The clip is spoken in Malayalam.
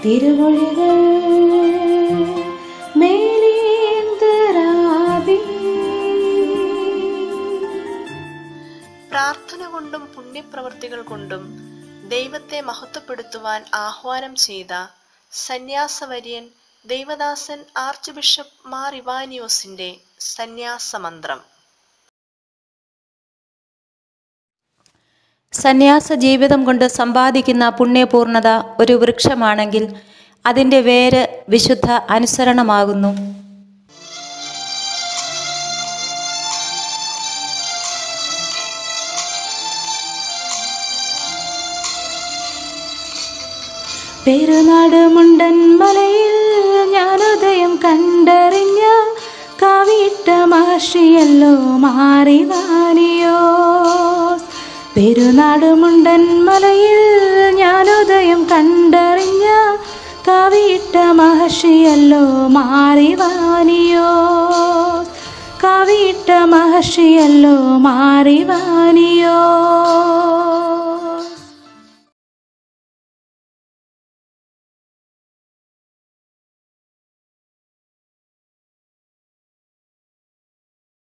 തിരുമൊഴികൾ മേലേന്തരാവി പ്രാർത്ഥന കൊണ്ടും പുണ്യപ്രവൃത്തികൾ കൊണ്ടും ദൈവത്തെ മഹത്വപ്പെടുത്തുവാൻ ആഹ്വാനം ചെയ്ത സന്യാസവര്യൻ ദൈവദാസൻ ആർച്ച് ബിഷപ്പ് മാർ ഇവാനിയോസിന്റെ സന്യാസമന്ത്രം സന്യാസ ജീവിതം കൊണ്ട് സമ്പാദിക്കുന്ന പുണ്യപൂർണത ഒരു വൃക്ഷമാണെങ്കിൽ അതിൻ്റെ വേര് വിശുദ്ധ അനുസരണമാകുന്നു പെരുനാട് മുണ്ടൻ മലയിൽ ഞാനുദയം കണ്ടറിഞ്ഞ കാവിട്ട മഹർഷിയല്ലോ മാറിവാനിയോ പെരുനാട് മുണ്ടൻ മലയിൽ ഞാനുദയം കണ്ടറിഞ്ഞ കാവിട്ട മഹർഷിയല്ലോ മാറിവാനിയോ കാവിട്ട മഹർഷിയല്ലോ മാറിവാനിയോ